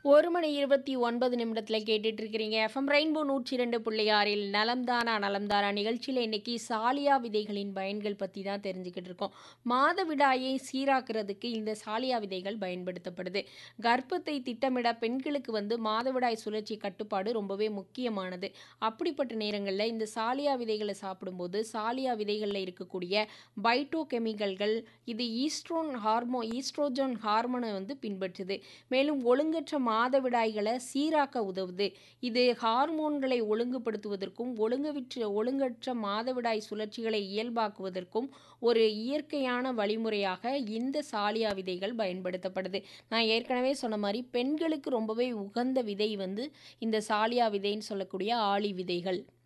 ஒரு மணி இருபத்தி ஒன்பது நிமிடத்தில் கேட்டுட்டு இருக்கிறீங்க எஃப்எம் ரெயின்போ நூற்றி ரெண்டு புள்ளி ஆறில் நலம்தானா நலம்தானா நிகழ்ச்சியில் இன்னைக்கு சாலியா விதைகளின் பயன்கள் பற்றி தான் தெரிஞ்சுக்கிட்டு இருக்கோம் மாதவிடாயை சீராக்குறதுக்கு இந்த சாலியா விதைகள் பயன்படுத்தப்படுது கர்ப்பத்தை திட்டமிட பெண்களுக்கு வந்து மாதவிடாய் சுழற்சி கட்டுப்பாடு ரொம்பவே முக்கியமானது அப்படிப்பட்ட நேரங்களில் இந்த சாலியா விதைகளை சாப்பிடும்போது சாலியா விதைகளில் இருக்கக்கூடிய பைட்டோ கெமிக்கல்கள் இது ஈஸ்ட்ரோன் ஹார்மோ ஈஸ்ட்ரோஜன் ஹார்மோனை வந்து பின்பற்றுது மேலும் ஒழுங்கற்ற மாதவிடாய்களை சீராக்க உதவுது இது ஹார்மோன்களை ஒழுங்குபடுத்துவதற்கும் ஒழுங்குவிற்று ஒழுங்கற்ற மாதவிடாய் சுழற்சிகளை இயல்பாக்குவதற்கும் ஒரு இயற்கையான வழிமுறையாக இந்த சாலியா விதைகள் பயன்படுத்தப்படுது நான் ஏற்கனவே சொன்ன மாதிரி பெண்களுக்கு ரொம்பவே உகந்த விதை வந்து இந்த சாலியா விதைன்னு சொல்லக்கூடிய ஆளி விதைகள்